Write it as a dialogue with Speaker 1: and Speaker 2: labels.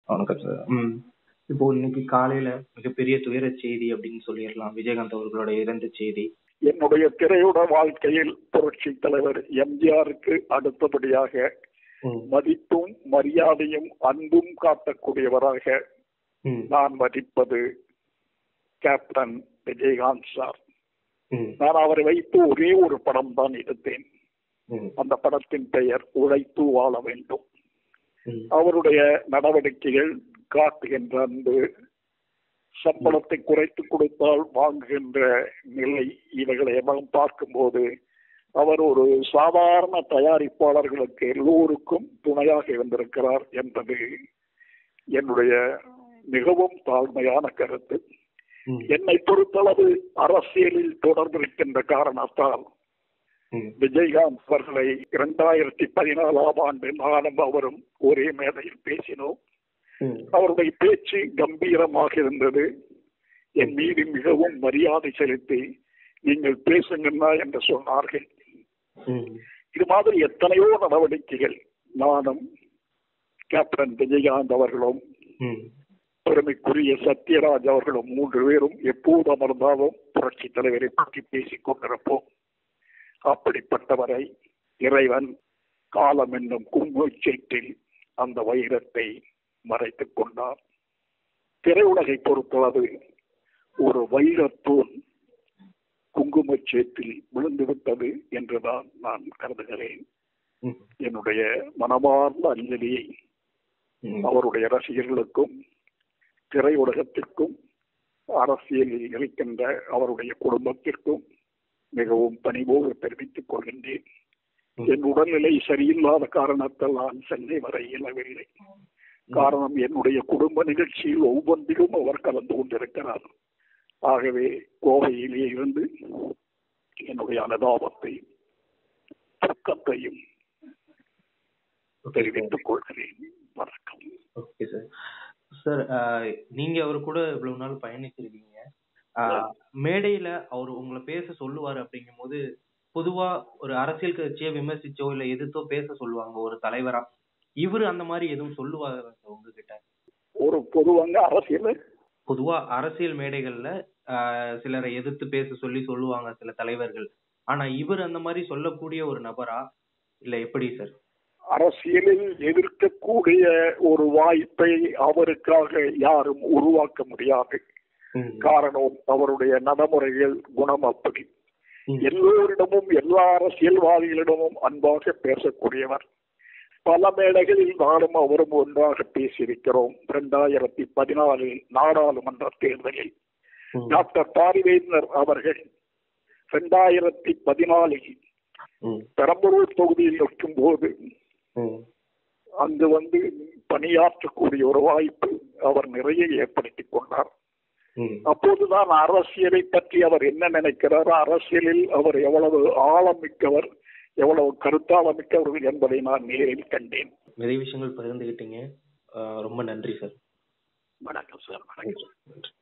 Speaker 1: வணக்கம் சார் ம் இப்போ இன்னைக்கு காலையில மிகப்பெரிய துயர செய்தி அப்படின்னு சொல்லிடலாம் விஜயகாந்த் அவர்களோட இறந்த செய்தி
Speaker 2: என்னுடைய திரையுட வாழ்க்கையில் புரட்சி தலைவர் எம்ஜிஆருக்கு அடுத்தபடியாக
Speaker 1: ம்,
Speaker 2: மதிப்பும் மரியாதையும் அன்பும் காட்டக்கூடியவராக
Speaker 1: ம்,
Speaker 2: நான் மதிப்பது கேப்டன் விஜயகாந்த் சார்
Speaker 1: ம்,
Speaker 2: நான் அவரை வைத்து ஒரே ஒரு படம் தான் எடுத்தேன்
Speaker 1: ம்,
Speaker 2: அந்த படத்தின் பெயர் உழைத்து வாழ வேண்டும்
Speaker 1: ம்,
Speaker 2: அவருடைய நடவடிக்கைகள் காட்டுகின்ற அன்பு சம்பளத்தை குறைத்து கொடுத்தால் வாங்குகின்ற நிலை இவைகளை எல்லாம் பார்க்கும்போது அவர் ஒரு சாதாரண தயாரிப்பாளர்களுக்கு எல்லோருக்கும் துணையாக இருந்திருக்கிறார் என்பது என்னுடைய மிகவும் தாழ்மையான கருத்து
Speaker 1: ம்,
Speaker 2: என்னை பொறுத்தளவு அரசியலில் தொடர்பிருக்கின்ற காரணத்தால்
Speaker 1: ம்,
Speaker 2: விஜயகாந்த் அவர்களை இரண்டாயிரத்தி பதினாலாம் ஆண்டு நானும் அவரும் ஒரே மேடையில் பேசினோம்
Speaker 1: ம்,
Speaker 2: அவருடைய பேச்சு கம்பீரமாக இருந்தது என் மீது மிகவும் மரியாதை செலுத்தி நீங்கள் பேசுங்கண்ணா என்று சொன்னார்கள்
Speaker 1: ம்,
Speaker 2: இது மாதிரி எத்தனையோ நடவடிக்கைகள் நானும் கேப்டன் விஜயகாந்த் அவர்களும்
Speaker 1: ம்,
Speaker 2: பெருமைக்குரிய சத்யராஜ் அவர்களும் மூன்று பேரும் எப்போது அமர்ந்தாலும் புரட்சி தலைவரை பற்றி பேசிக் கொண்டிருப்போம் அப்படிப்பட்டவரை இறைவன் காலம் என்னும் குங்குச்சீட்டில் அந்த வைரத்தை மறைத்துக் கொண்டார் திரையுலகை பொறுத்தளவு ஒரு வைரத்தூண் குங்குமச்சேத்தில் விழுந்துவிட்டது என்றுதான் நான் கருதுகிறேன்
Speaker 1: ம்,
Speaker 2: என்னுடைய மனமார்ந்த அஞ்சலியை
Speaker 1: ம்,
Speaker 2: அவருடைய ரசிகர்களுக்கும் திரையுலகத்திற்கும் அரசியலில் இருக்கின்ற அவருடைய குடும்பத்திற்கும் மிகவும் பணிவோடு தெரிவித்துக் கொள்கின்றேன் என் உடல்நிலை சரியில்லாத காரணத்தால் நான் சென்னை வர இயலவில்லை காரணம் என்னுடைய குடும்ப நிகழ்ச்சியில் ஒவ்வொன்றிலும் அவர் கலந்து கொண்டிருக்கிறார் ஆகவே கோவையிலே இருந்து என்னுடைய அனுதாபத்தையும் துக்கத்தையும் தெரிவித்துக் கொள்கிறேன் வணக்கம்
Speaker 1: ஓகே சார் சார் ஆஹ், நீங்க அவர் கூட இவ்வளவு நாள் பயணிச்சிருக்கீங்க ஆஹ், மேடையில அவர் உங்களை பேச சொல்லுவாரு அப்படிங்கும்போது பொதுவா ஒரு அரசியல் கட்சியை விமர்சிச்சோ இல்ல எதிர்த்தோ பேச சொல்லுவாங்க ஒரு தலைவரா இவரு அந்த மாதிரி எதுவும் சொல்லுவாரு உங்ககிட்ட
Speaker 2: ஒரு பொதுவாங்க அரசியல்
Speaker 1: பொதுவா அரசியல் மேடைகள்ல ஆஹ், சிலரை எதிர்த்து பேச சொல்லி சொல்லுவாங்க சில தலைவர்கள் ஆனா இவர் அந்த மாதிரி சொல்லக்கூடிய ஒரு நபரா இல்ல எப்படி சார்
Speaker 2: அரசியலில் எதிர்க்கக்கூடிய ஒரு வாய்ப்பை அவருக்காக யாரும் உருவாக்க முடியாது காரணம் அவருடைய நடைமுறைகள் குணம் அப்படி
Speaker 1: ம்.
Speaker 2: எல்லோரிடமும் எல்லா அரசியல்வாதிகளிடமும் அன்பாக பேசக்கூடியவர் பல மேடைகளில் நானும் அவரும் ஒன்றாக பேசியிருக்கிறோம் இரண்டாயிரத்தி பதினாலில் நாடாளுமன்ற தேர்தலில்
Speaker 1: ம்.
Speaker 2: டாக்டர் பாரிவேந்தர் அவர்கள் இரண்டாயிரத்தி பதினாலில்
Speaker 1: ம்.
Speaker 2: பெரம்பலூர் தொகுதியில் நிற்கும் போது
Speaker 1: ம்.
Speaker 2: அங்கு வந்து பணியாற்றக்கூடிய ஒரு வாய்ப்பு அவர் நிறைய ஏற்படுத்திக் கொண்டார்
Speaker 1: ம்.
Speaker 2: அப்போதுதான் அரசியலை பற்றி அவர் என்ன நினைக்கிறார் அரசியலில் அவர் எவ்வளவு ஆழமிக்கவர் எவ்வளவு கருத்தாளமிக்கவர்கள் என்பதை நான் நேரில் கண்டேன்
Speaker 1: நிறைய விஷயங்கள் பகிர்ந்துகிட்டீங்க ஆஹ் ரொம்ப நன்றி சார்
Speaker 2: வணக்கம் சார் வணக்கம்
Speaker 1: நன்றி